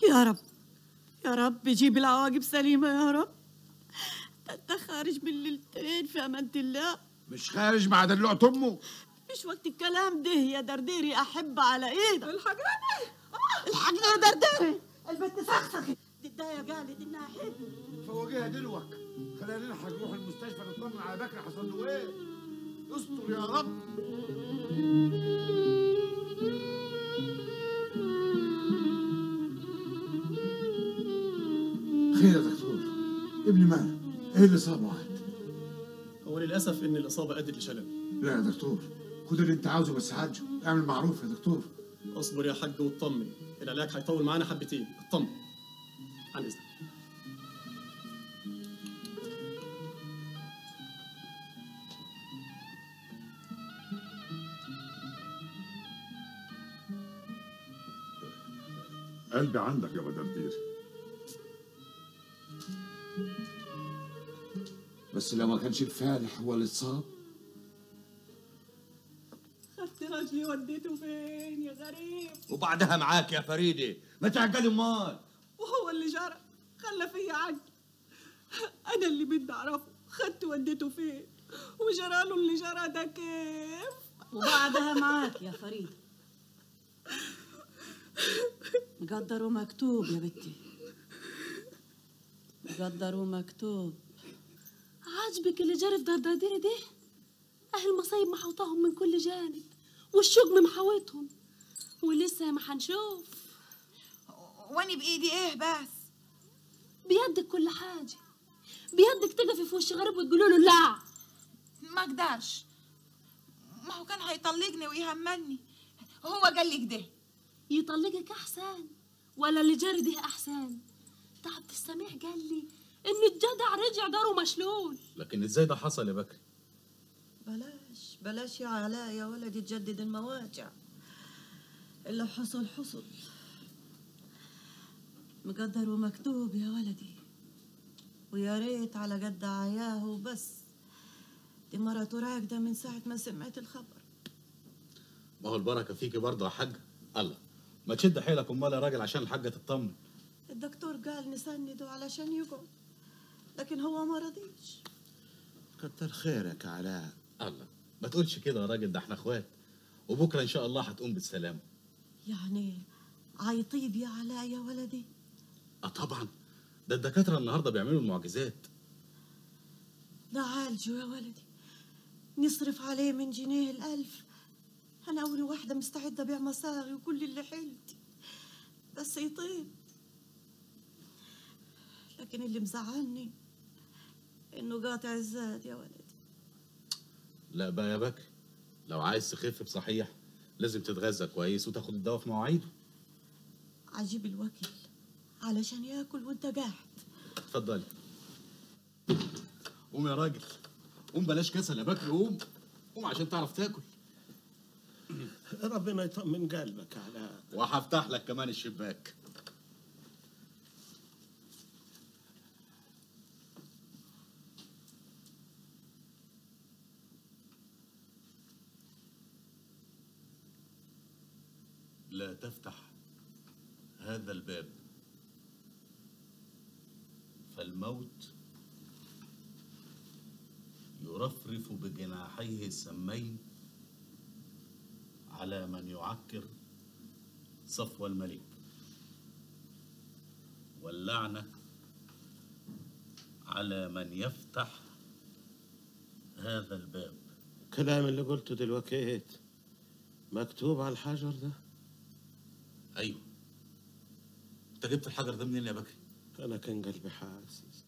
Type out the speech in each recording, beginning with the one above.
يا رب يا رب جيب العواقب سليمة يا رب ده انت خارج من ليلتين في أمانة الله مش خارج مع دلوعة امه مش وقت الكلام ده يا درديري أحب على إيدك الحقني الحقني يا درديري البنت فخفخت دي الداية قالت إنها حب فوجيها دلوك خلينا نلحق نروح المستشفى نطمن على بكر حصل له ايه استر يا رب خير يا دكتور ابني مات ايه اللي صابه عاد هو للاسف ان الاصابه ادت لشلل لا يا دكتور خد اللي انت عاوزه بس حاجه اعمل معروف يا دكتور اصبر يا حاج واطمن العلاج هيطول معانا حبتين اطمن عن اذنك قلبي عندك يا بدردير بس لو ما كانش الفالح هو اللي اتصاب خدت رجلي وديته فين يا غريب وبعدها معاك يا فريدة ما تعقلي امال وهو اللي جرى خلى فيا عقل أنا اللي بدي أعرفه خدت وديته فين وجرى له اللي جرى ده كيف وبعدها معاك يا فريد مقدر ومكتوب يا بنتي مقدر ومكتوب عاجبك اللي جرى في درداديري ده أهل المصايب محوطاهم من كل جانب والشجم محاوطهم ولسه ما حنشوف واني بايدي ايه بس بيدك كل حاجة بيدك تقفي في وش غريب وتقولوا له لا ما اقدرش ما هو كان هيطلقني ويهملني هو قال لي كده يطلقك أحسن ولا اللي جرى ده أحسن ده عبد السميع قال لي إن الجدع رجع داره مشلول لكن ازاي ده حصل يا بكري بلاش بلاش يا علاء يا ولدي تجدد المواجع اللي حصل حصل مقدر ومكتوب يا ولدي ويا ريت على قد عياه وبس دي مرته راكدة من ساعة ما سمعت الخبر ما هو البركه فيكي برضه يا حاج الله ما تشد حيلك امال يا راجل عشان الحاجه تطمن الدكتور قال نسنده علشان يقعد لكن هو ما رضيش كتر خيرك يا علاء الله ما تقولش كده يا راجل ده احنا اخوات وبكره ان شاء الله هتقوم بالسلامه يعني عيطيب يا علاء يا ولدي اه طبعا ده الدكاتره النهارده بيعملوا المعجزات نعالجه يا ولدي نصرف عليه من جنيه الألف أنا أول واحدة مستعدة أبيع مصاغي وكل اللي حيلتي بس يطيب لكن اللي مزعلني إنه قاطع الزاد يا ولدي لا بقى يا بكري لو عايز تخف بصحيح لازم تتغذى كويس وتاخد الدواء في مواعيده عجيب الوكيل علشان ياكل وانت قاعد اتفضلي قوم يا راجل قوم بلاش كسل يا بكري قوم قوم عشان تعرف تاكل ربنا يطمن قلبك يا علاء وهفتح لك كمان الشباك لا تفتح هذا الباب فالموت يرفرف بجناحيه السمين على من يعكر صفو الملك واللعنة على من يفتح هذا الباب الكلام اللي قلته دلوقتي مكتوب على الحجر ده أيوه أنت جبت الحجر ده منين يا بكري؟ أنا كان قلبي حاسس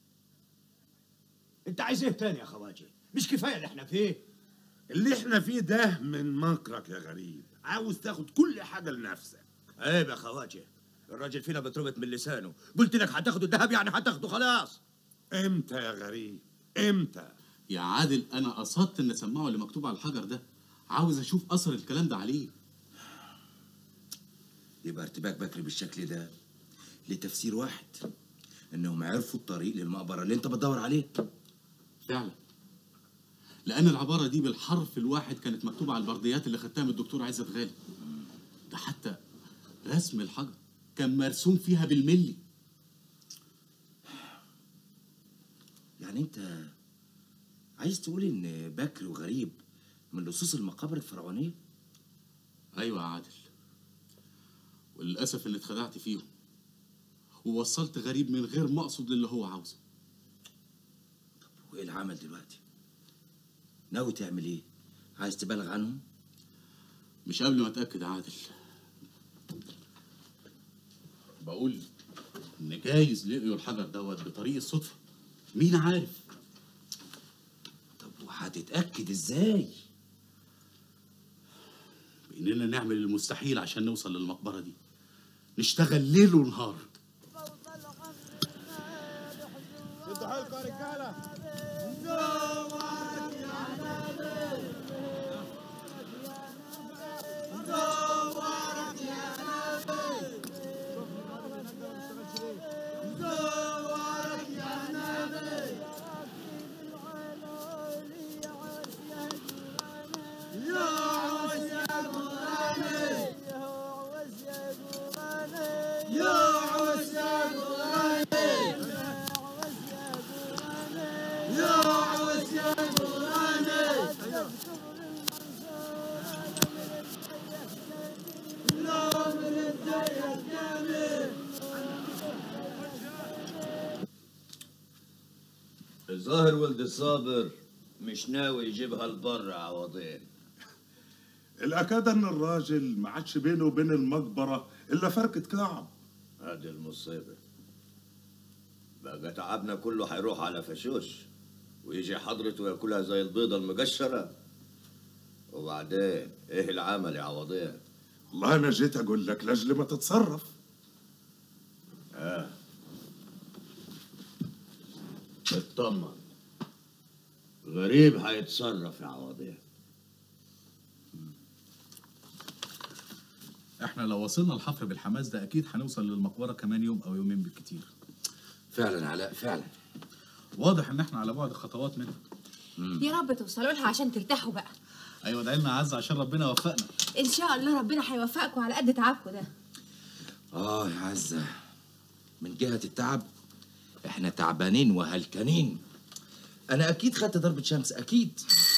انت عايز ايه تاني يا خواجه مش كفايه اللي احنا فيه اللي احنا فيه ده من مكرك يا غريب عاوز تاخد كل حاجة لنفسك عيب يا خواجه الراجل فينا بيتربط من لسانه قلت لك هتاخد الذهب يعني هتاخده خلاص امتى يا غريب امتى يا عادل أنا قصدت إن أسمعه اللي مكتوب على الحجر ده عاوز أشوف أثر الكلام ده عليه يبقى ارتباك بكري بالشكل ده لتفسير واحد انهم عرفوا الطريق للمقبره اللي انت بتدور عليه فعلا لأن العبارة دي بالحرف الواحد كانت مكتوبة على البرديات اللي خدتها من الدكتور عزت غالي ده حتى رسم الحجر كان مرسوم فيها بالملي يعني انت عايز تقول ان بكر وغريب من لصوص المقابر الفرعونيه ايوه يا عادل وللاسف اللي اتخدعت فيهم ووصلت غريب من غير ما اقصد للي هو عاوزه وايه العمل دلوقتي ناوي تعمل ايه عايز تبلغ عنهم مش قبل ما اتاكد يا عادل بقول ان جايز لقيوا الحجر دوت بطريق الصدفه مين عارف طب وهتتاكد ازاي باننا نعمل المستحيل عشان نوصل للمقبره دي نشتغل ليل ونهار انتوا حيلكم يا رجاله الظاهر ولد الصابر مش ناوي يجيبها لبر عوضين الأكاد إن الراجل ما عادش بينه وبين المقبرة إلا فركة كعب هذه المصيبة بقى تعبنا كله هيروح على فشوش ويجي حضرته ياكلها زي البيضة المقشرة وبعدين ايه العمل يا عوضين والله أنا جيت أقول لك لأجل ما تتصرف اه اطمن غريب هيتصرف يا عوضين احنا لو وصلنا الحفر بالحماس ده اكيد هنوصل للمقبره كمان يوم او يومين بالكتير فعلا علاء فعلا واضح ان احنا على بعد خطوات منها يا رب توصلوا لها عشان ترتاحوا بقى ايوه ادعي لنا عز عشان ربنا يوفقنا ان شاء الله ربنا هيوفقكم على قد تعبكم ده اه يا عزة من جهة التعب احنا تعبانين وهلكانين انا اكيد خدت ضربة شمس اكيد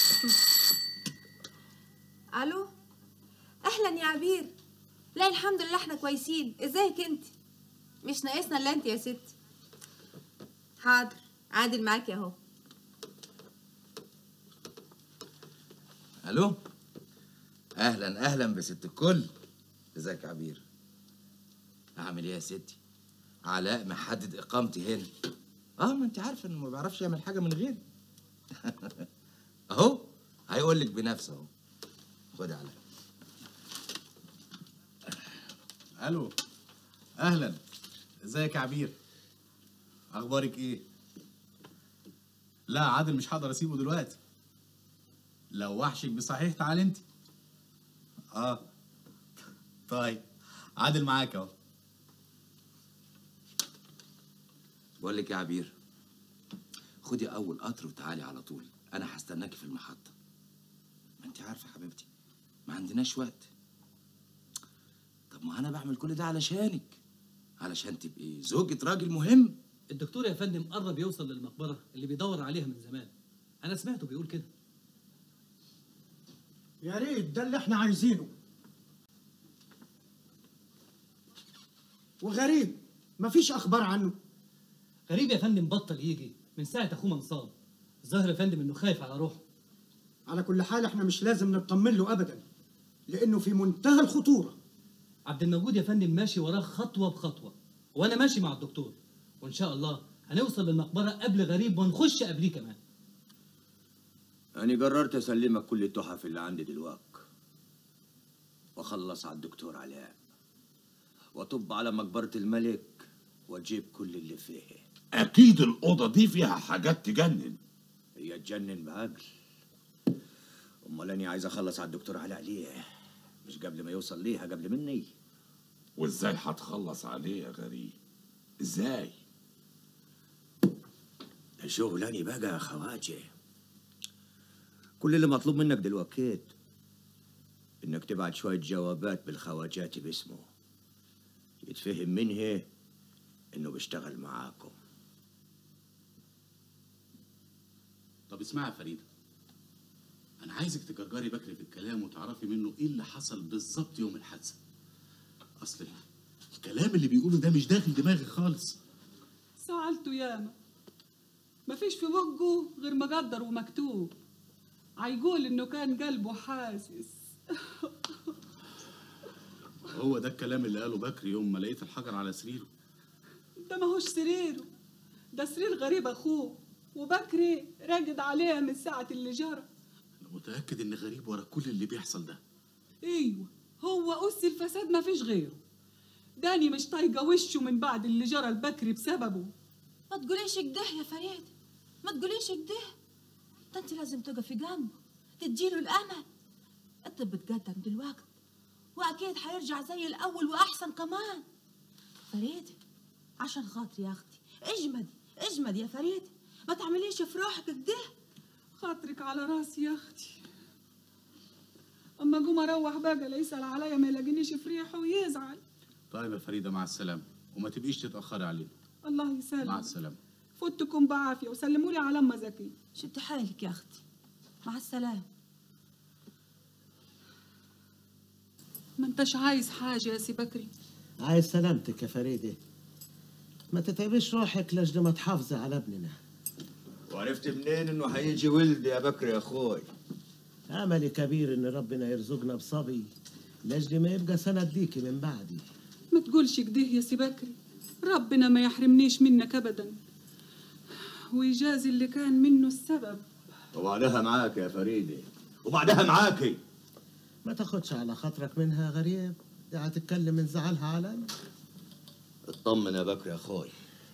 الو اهلا يا عبير لا الحمد لله احنا كويسين ازيك انت مش ناقصنا الا انت يا ستي حاضر عادل معاك اهو الو اهلا اهلا بست الكل ازيك يا عبير اعمل ايه يا ستي علاء محدد اقامتي هنا اه ما انت عارفه انه ما بيعرفش يعمل حاجه من غيري اهو هيقول لك بنفسه اهو خد يا علاء الو اهلا ازيك يا عبير اخبارك ايه لا عادل مش هقدر اسيبه دلوقتي لو وحشك بصحيح تعال انت اه طيب عادل معاك اهو بقول لك يا عبير خدي اول قطر وتعالي على طول انا هستناكي في المحطه ما انت عارفه حبيبتي ما عندناش وقت طب ما انا بعمل كل ده علشانك علشان تبقي زوجة راجل مهم الدكتور يا فندم قرب يوصل للمقبرة اللي بيدور عليها من زمان أنا سمعته بيقول كده يا ريت ده اللي احنا عايزينه وغريب مفيش اخبار عنه غريب يا فندم بطل يجي من ساعة أخوه ما انصاب الظاهر يا فندم إنه خايف على روحه على كل حال احنا مش لازم نطمن له ابدا لانه في منتهى الخطوره عبد الموجود يا فندم ماشي وراه خطوة بخطوة وأنا ماشي مع الدكتور وإن شاء الله هنوصل للمقبرة قبل غريب ونخش قبليه كمان أنا قررت أسلمك كل التحف اللي عندي دلوقتي وأخلص على الدكتور علاء وأطب على مقبرة الملك وأجيب كل اللي فيه أكيد الأوضة دي فيها حاجات تجنن هي تجنن بعقل أمال أنا عايز أخلص على الدكتور علاء ليه مش قبل ما يوصل ليها قبل مني وإزاي هتخلص عليه يا غريب إزاي ده شغلاني بقى يا خواجه كل اللي مطلوب منك دلوقتي انك تبعت شوية جوابات بالخواجات باسمه يتفهم منها انه بيشتغل معاكم طب اسمعي يا فريده انا عايزك تجرجري بكري في الكلام وتعرفي منه ايه اللي حصل بالظبط يوم الحادثه اصل الكلام اللي بيقوله ده مش داخل دماغي خالص سألته ياما مفيش في بقه غير مقدر ومكتوب عيقول انه كان قلبه حاسس هو ده الكلام اللي قاله بكري يوم ما لقيت الحجر على سريره ده ماهوش سريره ده سرير غريب اخوه وبكري راقد عليها من ساعة اللي جرى انا متاكد ان غريب ورا كل اللي بيحصل ده ايوه هو أس الفساد مفيش غيره داني مش طايقة وشه من بعد اللي جرى البكري بسببه ما تقوليش كده يا فريد ما تقوليش كده ده انت لازم تقفي جنبه تديله الامل انت بتقدم دلوقتي واكيد هيرجع زي الاول واحسن كمان فريد عشان خاطري يا اختي اجمدي اجمدي يا فريد ما تعمليش في روحك كده خاطرك على راسي يا اختي اما قوم اروح بقى لا يسال عليا ما يلاقينيش في ريحه ويزعل طيب يا فريده مع السلامه وما تبقيش تتاخري عليه الله يسلم مع السلامه فوتكم بعافيه وسلموا لي على ام زكي شدي حالك يا اختي مع السلامه ما انتش عايز حاجه يا سي بكري عايز سلامتك يا فريدة ما تتعبيش روحك لجل ما تحافظي على ابننا وعرفت منين انه هيجي ولد يا بكر يا اخوي املي كبير ان ربنا يرزقنا بصبي لجل ما يبقى سند ليكي من بعدي ما تقولش كده يا سي بكري ربنا ما يحرمنيش منك ابدا ويجازي اللي كان منه السبب وبعدها معاك يا فريدة وبعدها معاكي ما تاخدش على خاطرك منها غريب دي هتتكلم من زعلها عليا اطمن يا بكر يا اخوي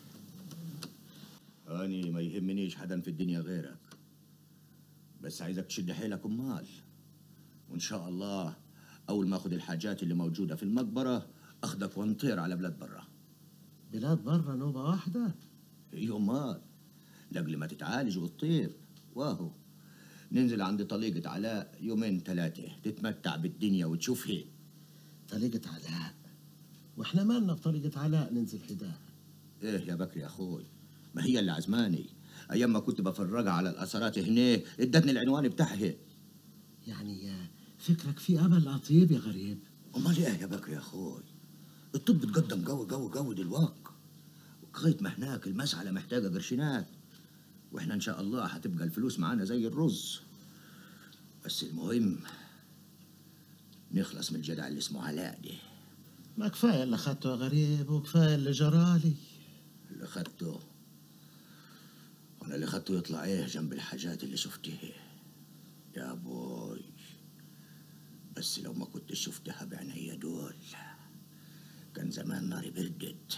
اني ما يهمنيش حدا في الدنيا غيرك بس عايزك تشد حيلك امال وان شاء الله اول ما اخد الحاجات اللي موجوده في المقبره اخدك ونطير على بلاد برا بلاد برا نوبة واحدة ايه امال لاجل ما تتعالج وتطير واهو ننزل عند طليقة علاء يومين ثلاثة تتمتع بالدنيا وتشوفها طليقة علاء واحنا مالنا بطريقة علاء ننزل حداها ايه يا بكر يا اخوي ما هي اللي عزماني ايام ما كنت بفرجها على الاثارات هناك ادتني العنوان بتاعها يعني يا فكرك في امل اطيب يا غريب امال ايه يا بكر يا اخوي الطب تقدم جو جو جو دلوقتي لغايه ما هناك المسعله محتاجه قرشينات واحنا ان شاء الله هتبقى الفلوس معانا زي الرز بس المهم نخلص من الجدع اللي اسمه علاء ده ما كفاية اللي خدته يا غريب وكفاية اللي جرالي اللي خدته وانا اللي خدته يطلع ايه جنب الحاجات اللي شفتها يا بوي بس لو ما كنت شفتها بعينيا دول كان زمان ناري بردت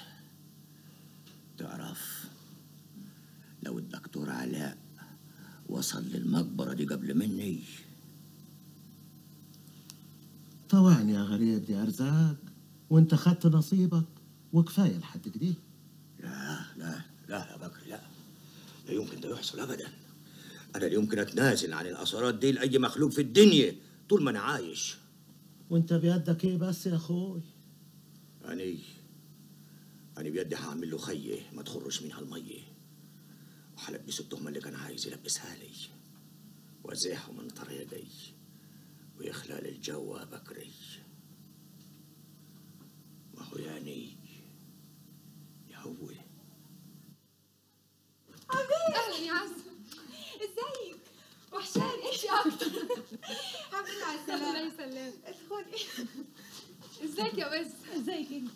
تعرف لو الدكتور علاء وصل للمقبرة دي قبل مني طوعني يا غريب دي ارزاق وانت خدت نصيبك وكفاية لحد كده لا لا لا يا بكر لا لا يمكن ده يحصل ابدا انا لا يمكن اتنازل عن الاثارات دي لاي مخلوق في الدنيا طول ما انا عايش وانت بيدك ايه بس يا اخوي أني أنا بيدي هعمل له خيه ما تخرش منها المية وهلبسه التهمة اللي كان عايز يلبسها لي وازيحه من طريقي ويخلى الجو يا بكري ما هو يعني يا هو اهلا يا عزة ازيك وحشاني انت اكتر الحمد لله على السلامة الله يسلمك ادخلي ازيك يا وز ازيك انت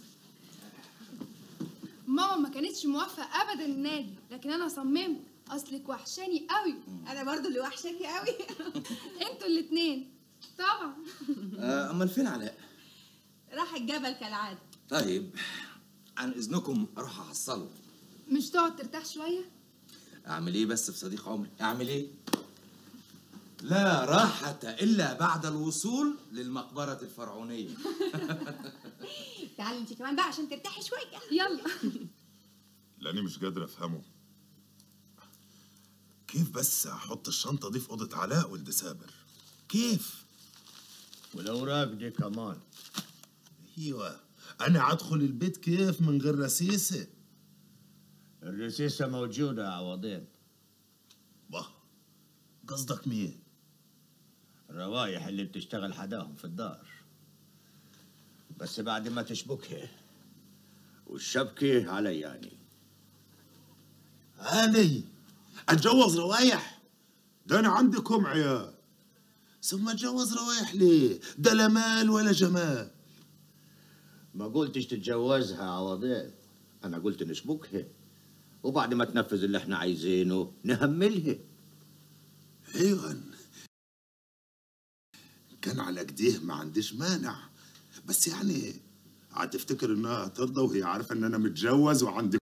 ماما ما كانتش موافقة أبدا النادي لكن أنا صممت أصلك وحشاني قوي انا برضو اللي وحشاكي قوي انتوا الاتنين طبعا امال فين علاء راح الجبل كالعادة طيب عن اذنكم اروح احصله مش تقعد ترتاح شوية اعمل ايه بس في صديق عمري اعمل ايه لا راحة إلا بعد الوصول للمقبرة الفرعونية تعالي انت كمان بقى عشان ترتاحي شوية يلا لاني مش قادر افهمه كيف بس احط الشنطه دي في اوضه علاء ولد سابر كيف والاوراق دي كمان ايوه انا ادخل البيت كيف من غير رسيسه الرسيسة موجودة يا عوضين باه قصدك مين الروايح اللي بتشتغل حداهم في الدار بس بعد ما تشبكها والشبكة علي يعني اني اتجوز روايح ده انا عندكم عيال ثم اتجوز روايح ليه ده لا مال ولا جمال ما قلتش تتجوزها يا عوضين انا قلت نشبكها وبعد ما تنفذ اللي احنا عايزينه نهملها ايوه كان على كده ما عنديش مانع بس يعني هتفتكر انها ترضى وهي عارفه ان انا متجوز وعندي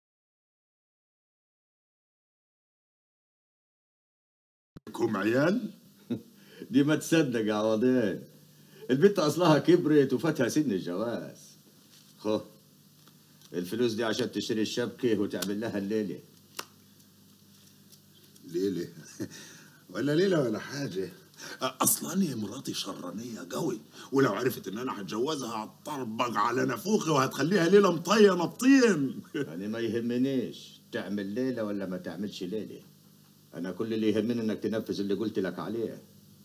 كم عيال دي ما تصدق يا عوضين البنت اصلها كبرت وفاتها سن الجواز خو الفلوس دي عشان تشتري الشبكة وتعمل لها الليلة ليلة ولا ليلة ولا حاجة اصلا هي مراتي شرانية قوي ولو عرفت ان انا هتجوزها هتطربق على نافوخي وهتخليها ليلة مطينة بطين يعني ما يهمنيش تعمل ليلة ولا ما تعملش ليلة أنا كل اللي يهمني إنك تنفذ اللي قلت لك عليه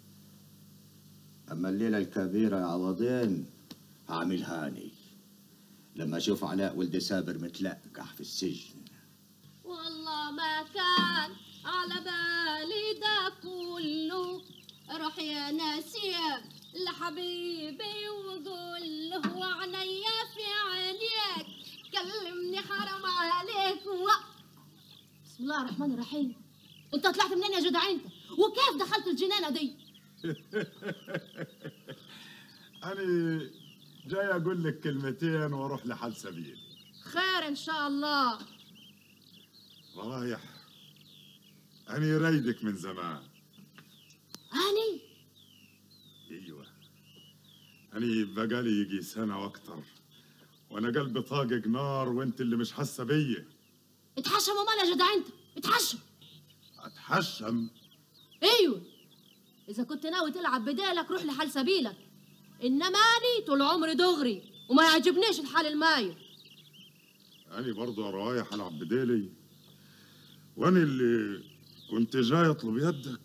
أما الليلة الكبيرة يا عوضين هعملها أني لما أشوف علاء ولد سابر متلقح في السجن والله ما كان على بالي ده كله روح يا ناسية لحبيبي وقول له وعنيا في عينيك كلمني حرام عليك و... بسم الله الرحمن الرحيم انت طلعت منين يا جدع انت وكيف دخلت الجنانة دي انا جاي اقول لك كلمتين واروح لحل سبيل خير ان شاء الله رايح أنا رايدك من زمان هاني ايوه أنا بقالي يجي سنة وأكتر وأنا قلبي طاقق نار وأنت اللي مش حاسة بيا اتحشم امال يا جدع انت اتحشم أتحشم ايوه اذا كنت ناوي تلعب بدالك روح لحال سبيلك انما اني طول عمري دغري وما يعجبنيش الحال المايل أنا برضه رايح ألعب بديلي وأنا اللي كنت جاي أطلب يدك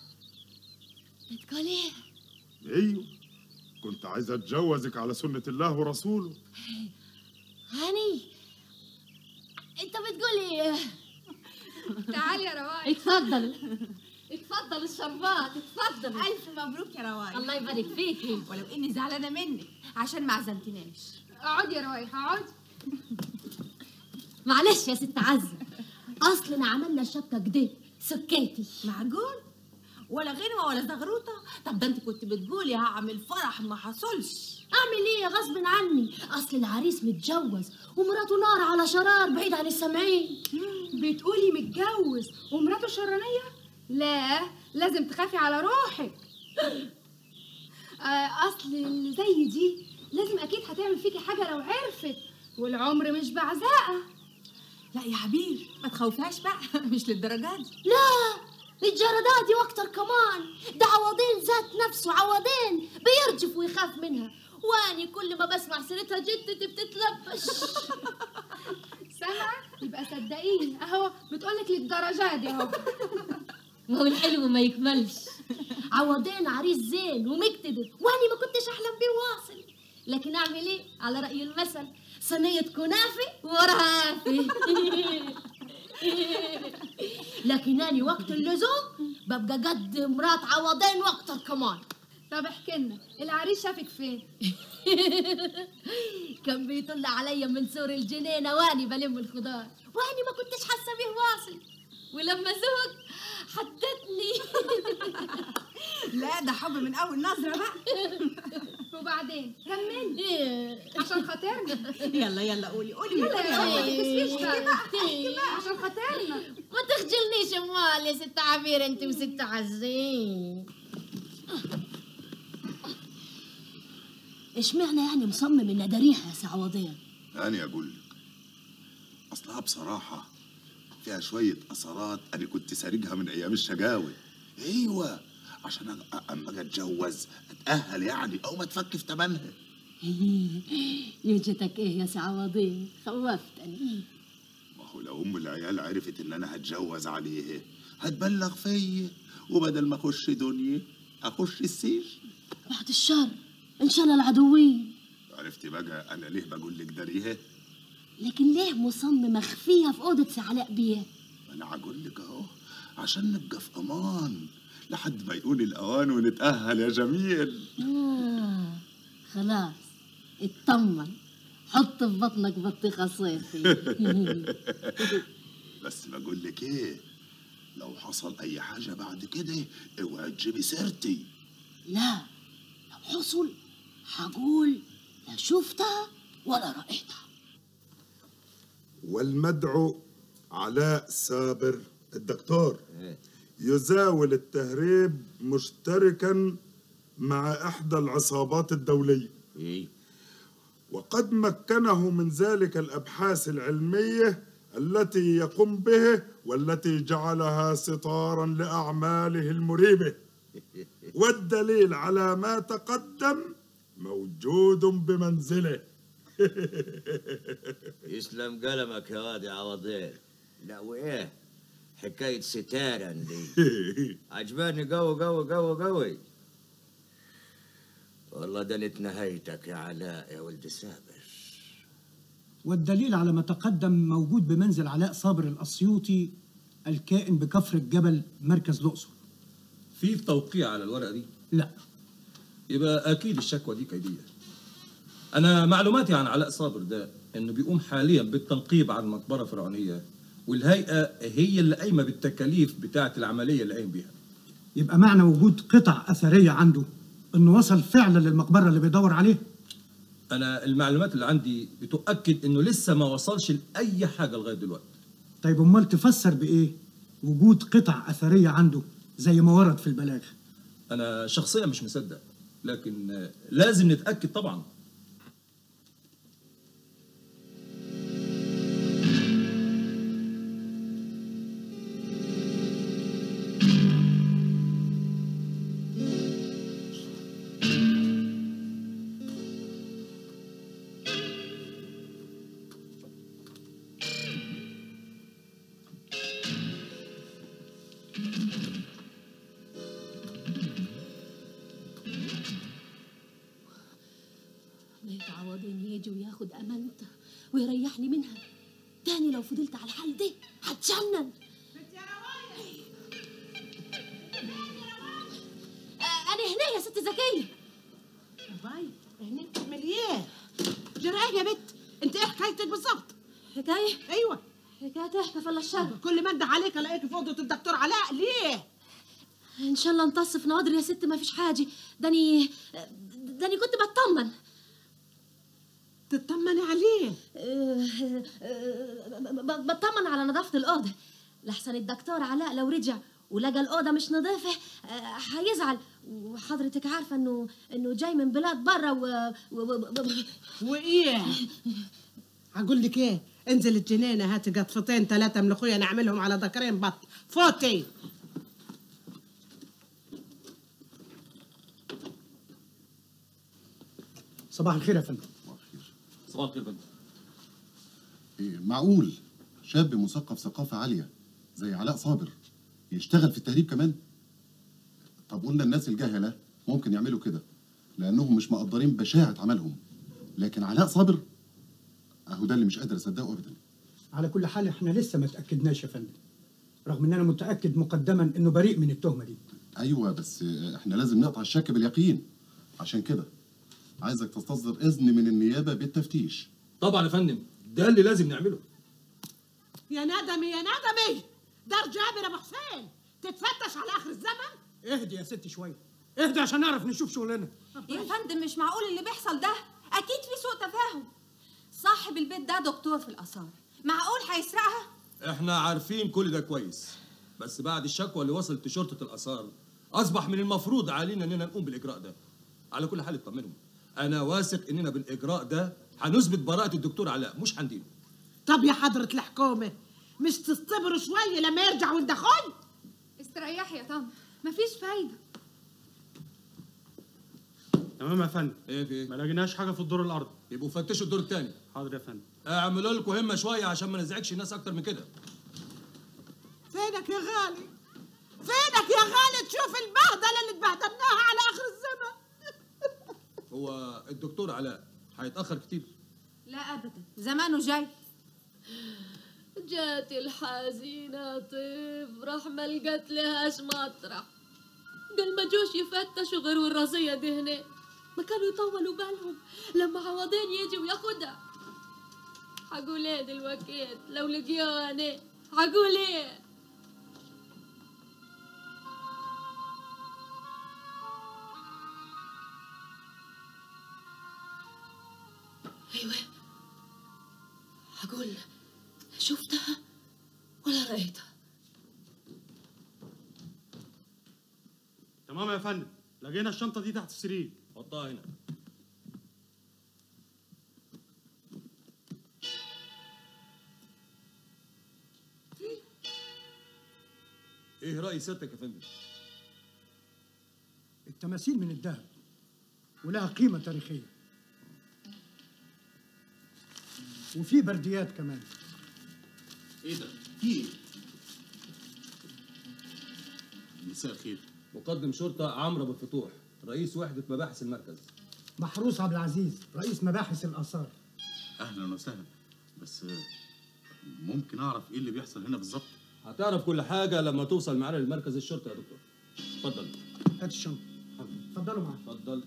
بتقول ايه أيوه كنت عايز أتجوزك على سنة الله ورسوله هاني انت بتقول ايه تعالي يا روايح اتفضل اتفضل الشربات اتفضل ألف مبروك يا روايح الله يبارك فيكي ولو إني زعلانة منك عشان ما عزمتناش اقعدي يا روايح اقعدي معلش يا ست عزة اصلنا عملنا الشبكة كده سكيتي معقول ولا غنوة ولا زغروطة طب ده انت كنت بتقولي هعمل فرح ما حصلش اعمل ايه غصب عني اصل العريس متجوز ومراته نار على شرار بعيد عن السامعين بتقولي متجوز ومراته شرانية لا لازم تخافي على روحك آه، اصل اللي زي دي لازم اكيد هتعمل فيكي حاجة لو عرفت والعمر مش بعزاءة لا يا عبير ما تخوفهاش بقى مش للدرجات دي لا الجردات دي واكتر كمان ده عوضين ذات نفسه عوضين بيرجف ويخاف منها واني كل ما بسمع سيرتها جدتي بتتلبش سامعة يبقى صدقيني اهو بتقولك للدرجات دي اهو ما هو الحلو ما يكملش عوضين عريس زين ومقتدر واني ما كنتش احلم بيه واصل لكن اعمل ايه على راي المثل صينيه كنافه وراها قافي لكن اني وقت اللزوم ببقى قد مرات عوضين واكتر كمان طب احكي لنا العريس شافك فين كان بيطل عليا من سور الجنينة واني بلم الخضار واني ما كنتش حاسة بيه واصل ولما زوج حدتني لا ده حب من أول نظرة بقى وبعدين كملي إيه. عشان خاطرنا يلا يلا قولي قولي يلا قولي يا يا روايح روايح. ما تكسفيش بقى احكي بقى عشان خاطرنا ما تخجلنيش امال يا ست عبير انت وست عزين اشمعنى يعني مصمم ان اداريها يا سعوضين أنا أقول لك أصلها بصراحة فيها شوية أثرات أنا كنت سارقها من أيام الشقاوة أيوة عشان أ- أما أجي أتجوز أتأهل يعني أو ما تفك في تمنها يوجتك ايه يا سعوضين خوفتني ما هو لو ام العيال عرفت ان انا هتجوز عليه هتبلغ فيا وبدل ما اخش دنيا اخش السجن بعد الشر ان شاء الله العدوين عرفتي بقى انا ليه بقول لك داريها لكن ليه مصمم اخفيها في اوضه سعلاء بيه انا هقول لك اهو عشان نبقى في امان لحد ما يقول الاوان ونتاهل يا جميل آه خلاص اطمن حط في بطنك بطيخه صيفي بس بقول لك ايه لو حصل اي حاجه بعد كده اوعي تجيبي سيرتي لا لو حصل هقول لا شفتها ولا رأيتها والمدعو علاء سابر الدكتور يزاول التهريب مشتركا مع إحدى العصابات الدولية وقد مكنه من ذلك الأبحاث العلمية التي يقوم به والتي جعلها ستارا لأعماله المريبة والدليل على ما تقدم موجود بمنزله يسلم قلمك يا واد يا عوضين لا وايه حكاية ستارة دي عجباني قوي قوي قوي قوي والله دنت نهايتك يا علاء يا ولد سابر والدليل على ما تقدم موجود بمنزل علاء صابر الأسيوطي الكائن بكفر الجبل مركز الأقصر في توقيع على الورقه دي لا يبقى اكيد الشكوى دي كيديه انا معلوماتي عن علاء صابر ده انه بيقوم حاليا بالتنقيب عن مقبره فرعونيه والهيئه هي اللي قايمه بالتكاليف بتاعه العمليه اللي قايم بيها يبقى معنى وجود قطع أثرية عنده إنه وصل فعلا للمقبرة اللي بيدور عليه انا المعلومات اللي عندي بتؤكد انه لسه ما وصلش لاي حاجه لغايه دلوقتي طيب أمال تفسر بإيه وجود قطع أثرية عنده زي ما ورد في البلاغ انا شخصيا مش مصدق لكن آه، لازم نتاكد طبعا ما يتعوضين يجي وياخد امانته ويريحني منها تاني لو فضلت على الحال ده هتجنن آه، انا هنا يا ست زكيه باي هناك تعمل ايه؟ جرى يا بت؟ انت ايه حكايتك بالظبط؟ حكايه؟ ايوه حكايه احكي فلا الشر كل ما انده عليك الاقيك في اوضه الدكتور علاء ليه؟ ان شاء الله انتصف ناظر يا ست ما فيش حاجه داني داني كنت بطمن تطمني عليه بطمن على نظافه الاوضه لحسن الدكتور علاء لو رجع ولقى الاوضه مش نظيفه آه، هيزعل وحضرتك عارفه انه انه جاي من بلاد بره و... و... و... وايه؟ هقول لك ايه؟ انزل الجنينه هاتي قطفتين ثلاثه من اخويا نعملهم على ذكرين بط فوتي صباح الخير يا فندم صباح الخير فندم إيه معقول شاب مثقف ثقافة عالية زي علاء صابر يشتغل في التهريب كمان؟ طب قلنا الناس الجهلة ممكن يعملوا كده لأنهم مش مقدرين بشاعة عملهم لكن علاء صابر أهو ده اللي مش قادر أصدقه أبدا على كل حال احنا لسه ما تأكدناش يا فندم رغم ان انا متأكد مقدما انه بريء من التهمة دي أيوة بس إحنا لازم نقطع الشك باليقين عشان كده عايزك تستصدر إذن من النيابة بالتفتيش طبعا يا فندم ده اللي لازم نعمله يا ندمي يا ندمي دار جابر ابو حسين تتفتش على اخر الزمن اهدي يا ستي شوية اهدي عشان نعرف نشوف شغلنا يا فندم مش معقول اللي بيحصل ده اكيد في سوء تفاهم صاحب البيت ده دكتور في الاثار معقول هيسرقها احنا عارفين كل ده كويس بس بعد الشكوى اللي وصلت لشرطه الاثار اصبح من المفروض علينا اننا نقوم بالاجراء ده على كل حال اطمنوا انا واثق اننا بالاجراء ده هنثبت براءه الدكتور علاء مش هندينه طب يا حضرة الحكومة مش تصطبروا شوية لما يرجع وانت خوي استريحي يا طنط مفيش فايدة تمام يا فندم ايه في ايه ما لقيناش حاجه في الدور الارضي يبقوا فتشوا الدور الثاني حاضر يا فندم اعملوا لكم همه شويه عشان ما نزعجش الناس اكتر من كده فينك يا غالي فينك يا غالي تشوف البهدله اللي اتبهدلناها على اخر الزمن هو الدكتور علاء هيتاخر كتير لا ابدا زمانه جاي جات الحزينة تفرح ما لقت لهاش مطرح قال ما جوش يفتشوا غير والراسية دي هنا ما كانوا يطولوا بالهم لما عوضين يجي وياخدها حقول ايه دلوقتي لو لقيوني حقول ايه ايوه حقول شفتها ولا رأيتها تمام يا فندم لقينا الشنطه دي تحت السرير حطها هنا ايه رأي سيادتك يا فندم؟ التماثيل من الذهب ولها قيمة تاريخية وفي برديات كمان ايه ده؟ في ايه؟ مساء الخير مقدم شرطة عمرو أبو الفتوح رئيس وحدة مباحث المركز محروس عبد العزيز رئيس مباحث الآثار اهلا وسهلا بس آه، ممكن اعرف ايه اللي بيحصل هنا بالظبط؟ هتعرف كل حاجة لما توصل معانا لمركز الشرطة يا دكتور اتفضل هات الشنطة اتفضلوا معايا اتفضل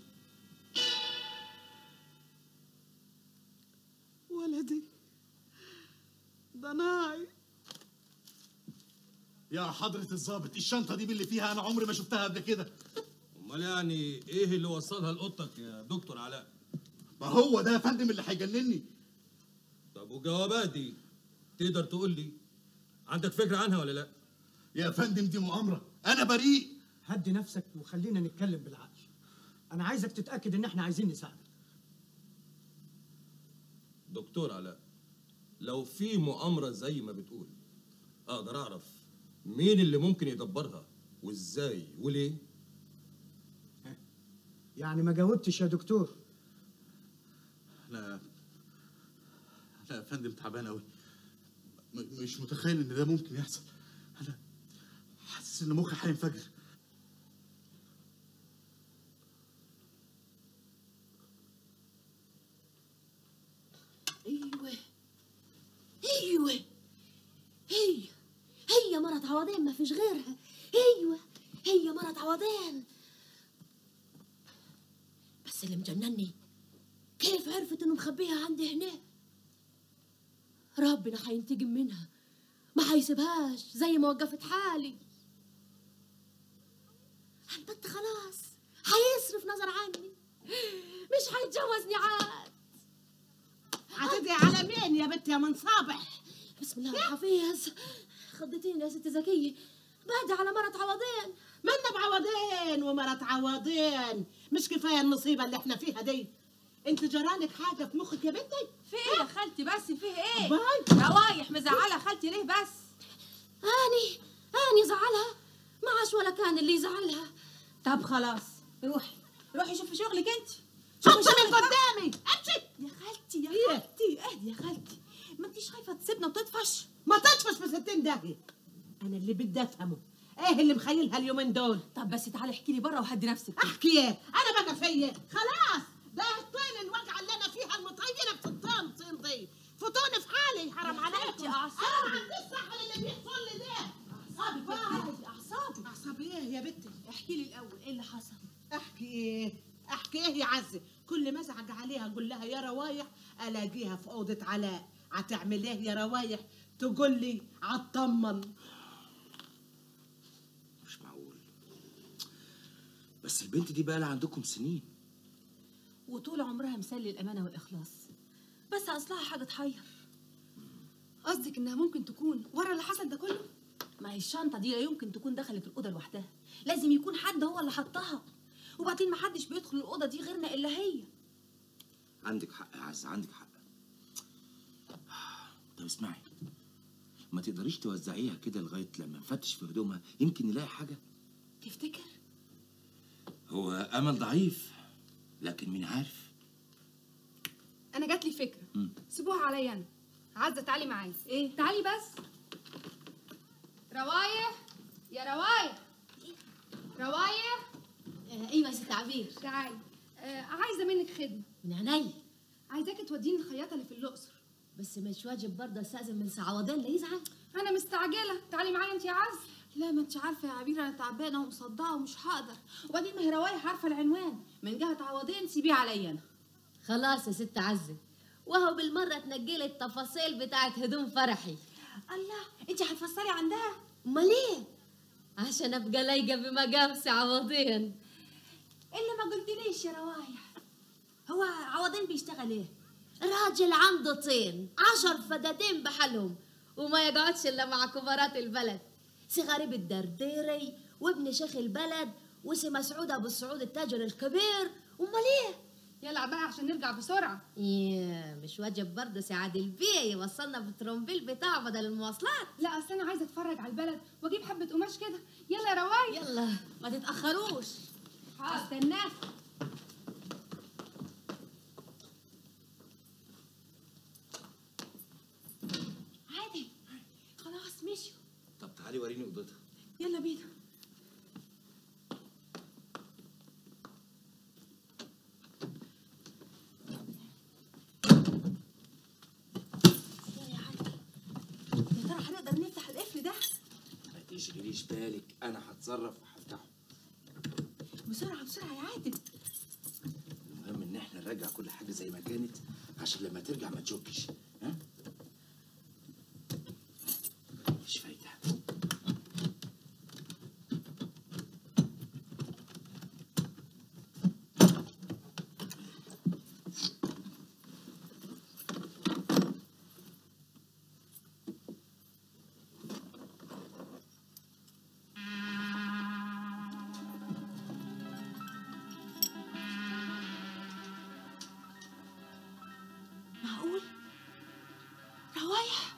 ولدي ضناي يا حضرة الضابط الشنطة دي باللي فيها أنا عمري ما شفتها قبل كده امال يعني ايه اللي وصلها لاوضتك يا دكتور علاء ما هو ده يا فندم اللي هيجنني طب وجواباتي تقدر تقول لي عندك فكرة عنها ولا لا؟ يا فندم دي مؤامرة أنا بريء هدي نفسك وخلينا نتكلم بالعقل أنا عايزك تتأكد إن إحنا عايزين نساعدك دكتور علاء لو في مؤامرة زي ما بتقول اقدر اعرف مين اللي ممكن يدبرها وازاي وليه؟ يعني ما جاوبتش يا دكتور لا لا يا فندم تعبان قوي مش متخيل ان ده ممكن يحصل انا حاسس ان مخي هينفجر ايوه ايوه هي هي مرت عوضين ما فيش غيرها ايوه هي مرت عوضين بس اللي مجنني كيف عرفت انه مخبيها عندي هنا ربنا هينتقم منها ما هيسيبهاش زي ما وقفت حالي البت خلاص هيصرف نظر عني مش هيتجوزني عاد هتدعي على مين يا بنت يا منصابح بسم الله الحفيظ خضتيني يا ست زكية بعد على مرة عوضين منا بعوضين ومرت عوضين مش كفايه النصيبه اللي احنا فيها دي انت جرالك حاجه في مخك يا بنتي في ايه يا خالتي بس في ايه باي. روايح مزعله خالتي ليه بس اني اني زعلها ما عاش ولا كان اللي يزعلها طب خلاص روحي روحي شوفي شغلك انت شوفي من قدامي امشي يا خالتي يا خالتي اهدي يا خالتي ما انتيش خايفه تسيبنا وتطفش ما تطفش في ستين داهيه انا اللي بدي افهمه ايه اللي مخيلها اليومين دول طب بس تعالي احكي لي بره وهدي نفسك احكي ايه انا بقى فيا خلاص ده الطين الوجعه اللي انا فيها المطينه بتطين طين دي فوتوني في حالي حرام عليكم انا ما عنديش صح اللي بيحصل لي ده اعصابك يا خالتي اعصابك اعصابي ايه يا بنتي احكي لي الاول ايه اللي حصل احكي ايه احكي ايه يا عزه كل ما ازعج عليها اقول لها يا روايح الاقيها في اوضه علاء هتعمل ايه يا روايح تقول لي عطمن مش معقول بس البنت دي بقى لها عندكم سنين وطول عمرها مسلي الامانه والاخلاص بس اصلها حاجه تحير قصدك انها ممكن تكون ورا اللي حصل ده كله ما هي الشنطه دي لا يمكن تكون دخلت الاوضه لوحدها لازم يكون حد هو اللي حطها وبعدين ما حدش بيدخل الاوضه دي غيرنا الا هي عندك حق يا عز عندك حق طب اسمعي ما تقدريش توزعيها كده لغايه لما نفتش في هدومها يمكن نلاقي حاجه تفتكر هو امل ضعيف لكن مين عارف انا جات لي فكره مم. سيبوها عليا انا عزه تعالي معايا ايه تعالي بس روايح يا روايح روايح ايوه يا ست عبير تعالي آه عايزه منك خدمه من عينيا عايزاكي توديني الخياطه اللي في الاقصر بس مش واجب برضه استاذن من سعودان لا يزعل انا مستعجله تعالي معايا انت يا عز لا ما انت عارفه يا عبير انا تعبانه ومصدعه ومش هقدر وبعدين ما هي روايح عارفه العنوان من جهه عوضين سيبيه عليا انا خلاص يا ست عزه وهو بالمره تنجلي التفاصيل بتاعت هدوم فرحي الله انت هتفسري عندها امال ايه عشان ابقى لايقه بمقام عوضين الا ما قلتليش يا روايح هو عوضين بيشتغل ايه راجل عنده طين عشر فدادين بحالهم وما يقعدش الا مع كبارات البلد سي غريب الدرديري وابن شيخ البلد وسي مسعود ابو السعود التاجر الكبير امال ايه يلا بقى عشان نرجع بسرعه ياه مش واجب برضه سي عادل بيه يوصلنا بالترومبيل بتاعه بدل المواصلات لا اصل انا عايزه اتفرج على البلد واجيب حبه قماش كده يلا يا روايح يلا ما تتاخروش هستناك عادي خلاص مشوا طب تعالي وريني اوضتها يلا بينا يا ترى هنقدر نفتح القفل ده ما تشغليش بالك انا هتصرف وهفتحه بسرعه بسرعه يا عادل المهم ان احنا نرجع كل حاجه زي ما كانت عشان لما ترجع ما تشكش ها مش فايده معقول روايح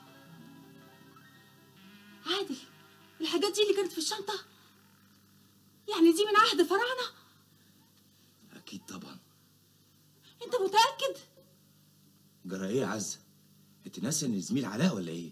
عادل الحاجات دي اللي كانت في الشنطه يعني دي من عهد فراعنه اكيد طبعا انت متاكد جرى ايه يا عزه انت ناسي ان زميل علاء ولا ايه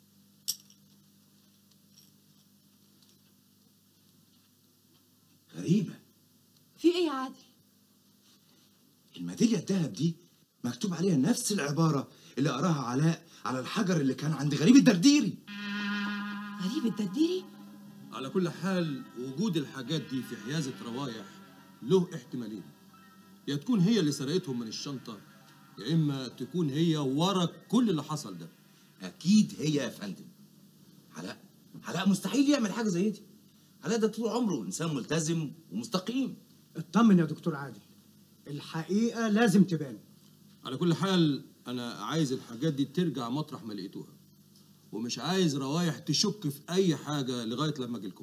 غريبه في ايه يا عادل الميداليه الذهب دي مكتوب عليها نفس العباره اللي قراها علاء على الحجر اللي كان عند غريب الدرديري غريب الدرديري على كل حال وجود الحاجات دي في حيازة روايح له احتمالين يا تكون هي اللي سرقتهم من الشنطة يا إما تكون هي ورا كل اللي حصل ده اكيد هي يا فندم علاء علاء مستحيل يعمل حاجه زي دي علاء ده طول عمره انسان ملتزم ومستقيم اطمن يا دكتور عادل الحقيقة لازم تبان على كل حال أنا عايز الحاجات دي ترجع مطرح ما لقيتوها ومش عايز روايح تشك في أي حاجة لغاية لما أجيلكم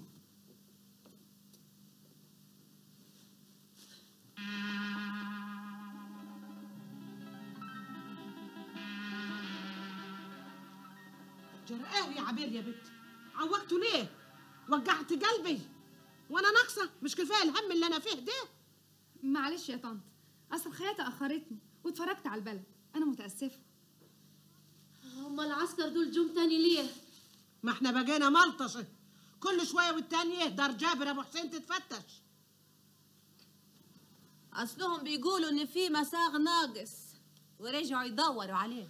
جرى ايه يا عبير يا بنت عوجته ليه وجعت قلبي وانا ناقصه مش كفايه الهم اللي انا فيه ده معلش يا طنط اصل الخياطه اخرتني واتفرجت على البلد انا متاسفه هما العسكر دول جم تاني ليه ما احنا بقينا ملطشه كل شويه والتانيه دار جابر ابو حسين تتفتش اصلهم بيقولوا ان في مساغ ناقص ورجعوا يدوروا عليه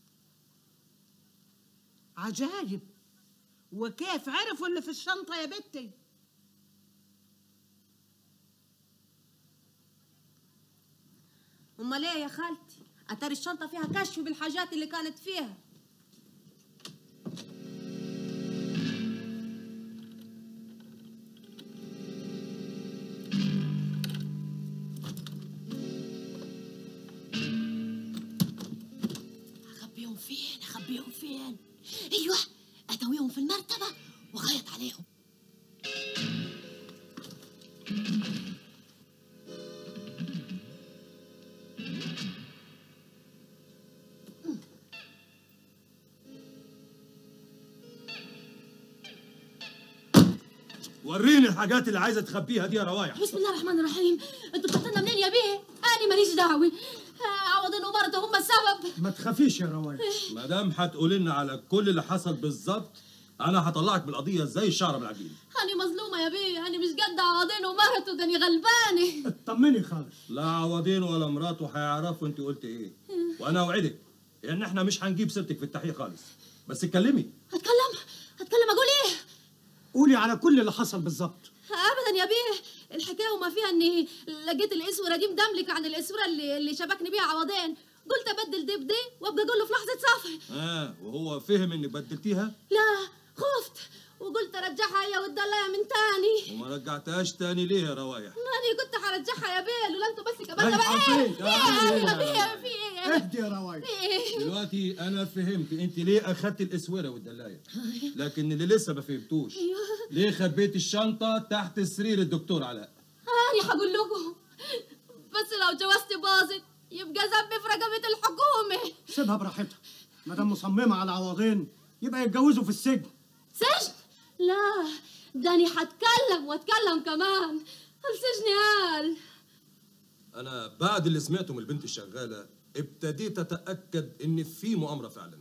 عجايب وكيف عرفوا اللي في الشنطه يا بنتي امال ايه يا خالتي اتاري الشنطه فيها كشف بالحاجات اللي كانت فيها اخبيهم فين اخبيهم فين ايوه ادويهم في المرتبه وخيط عليهم وريني الحاجات اللي عايزه تخبيها دي يا روايح بسم الله الرحمن الرحيم انتوا بتطلنا منين يا بيه انا ماليش دعوة آه، عوضين ومرته هم السبب ما تخافيش يا روايح ما دام هتقولي لنا على كل اللي حصل بالظبط انا هطلعك من القضيه زي الشعره من العجين أنا مظلومة يا بيه أنا مش قد عوضين ومرته ده أنا غلبانة طمني خالص لا عوضين ولا مراته هيعرفوا انت قلت ايه وانا اوعدك ان احنا مش هنجيب سيرتك في التحقيق خالص بس اتكلمي هتكلم هتكلم أقول إيه قولي على كل اللي حصل بالظبط ابدا يا بيه الحكايه وما فيها اني لقيت الاسوره دي مدملكه عن الاسوره اللي, اللي شبكني بيها عوضين قلت ابدل دي بدي وابقى اقول له في لحظه صفر اه وهو فهم انك بدلتيها لا خفت وقلت ارجعها هي والدلايه من تاني وما رجعتهاش تاني ليه يا روايح ماني كنت هرجعها يا بيه لولا انتوا بس كمان رايحة بقى ايه فين؟ في ايه يا بيه في ايه اهدي يا روايح في ايه دلوقتي انا فهمت انت ليه اخدت الاسوره والدلايه لكن اللي لسه ما فهمتوش ليه خبيت الشنطه تحت سرير الدكتور علاء انا هقول لكم بس لو جوازتي باظت يبقى ذنبي في رقبه الحكومه سيبها براحتها ما دام مصممه على عوضين يبقى يتجوزوا في السجن سجن لا ده انا هتكلم واتكلم كمان السجن قال انا بعد اللي سمعته من البنت الشغاله ابتديت اتاكد ان في مؤامره فعلا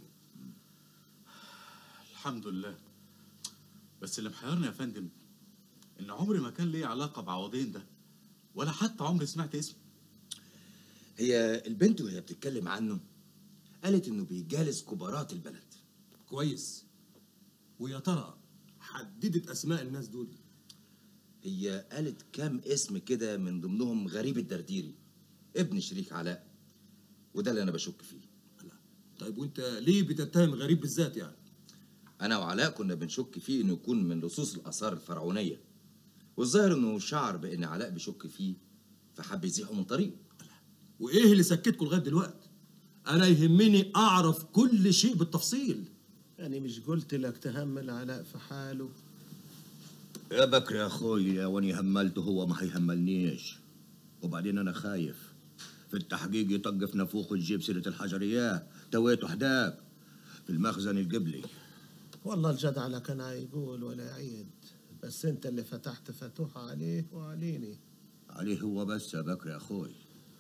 الحمد لله بس اللي محيرني يا فندم ان عمري ما كان لي علاقه بعوضين ده ولا حتى عمري سمعت اسمه هي البنت وهي بتتكلم عنه قالت انه بيجالس كبارات البلد كويس ويا ترى حددت اسماء الناس دول هي قالت كام اسم كده من ضمنهم غريب الدرديري ابن شريك علاء وده اللي انا بشك فيه طيب وانت ليه بتتهم غريب بالذات يعني انا وعلاء كنا بنشك فيه انه يكون من لصوص الاثار الفرعونيه والظاهر انه شعر بان علاء بيشك فيه فحب يزيحه من طريقه وايه اللي سكتكم لغايه دلوقتي انا يهمني اعرف كل شيء بالتفصيل يعني مش قلت لك تهمل علاء في حاله يا بكر يا اخوي واني هملته هو ما هيهملنيش وبعدين انا خايف في التحقيق يطق في نافوخه تجيب سيره الحجريات تويته حداك في المخزن القبلي والله الجدع لا كان يقول ولا يعيد بس انت اللي فتحت فتوحة عليه وعليني عليه هو بس يا بكر يا اخوي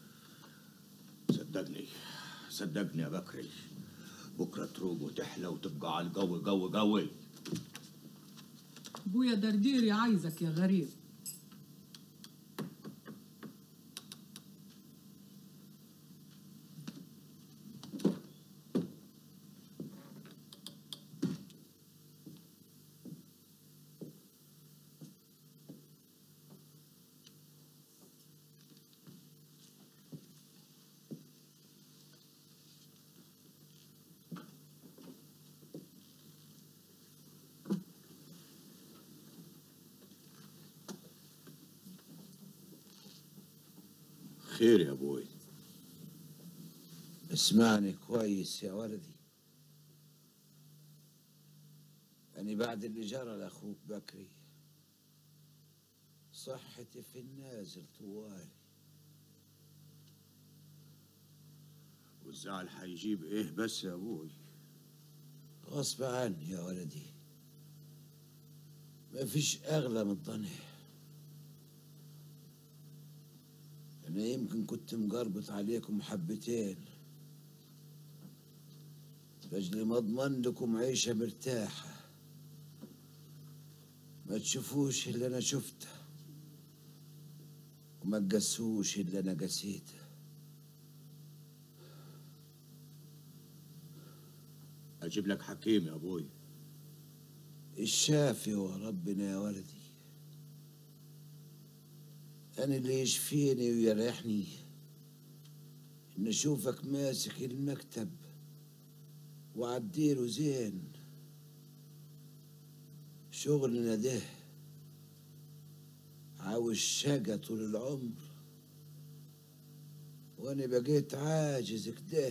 صدقني صدقني يا بكري بكره تروق وتحلى وتبقى على القوي قوي قوي ابويا درديري عايزك يا غريب خير يا ابوي اسمعني كويس يا ولدي أنا بعد اللي جرى لأخوك بكري صحتي في النازل طوالي والزعل هيجيب ايه بس يا ابوي غصب عني يا ولدي ما فيش أغلى من الضني أنا يمكن كنت مقربط عليكم حبتين لأجل ما أضمن لكم عيشة مرتاحة ما تشوفوش اللي أنا شفته وما تقسوش اللي أنا قسيته اجيب لك حكيم يا ابوي الشافي هو ربنا يا ولدي أنا اللي يشفيني ويريحني إن أشوفك ماسك المكتب وعديله زين شغلنا ده عاوز شقى طول العمر وأنا بقيت عاجز كده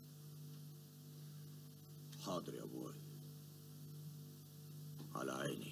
حاضر يا ابوي على عيني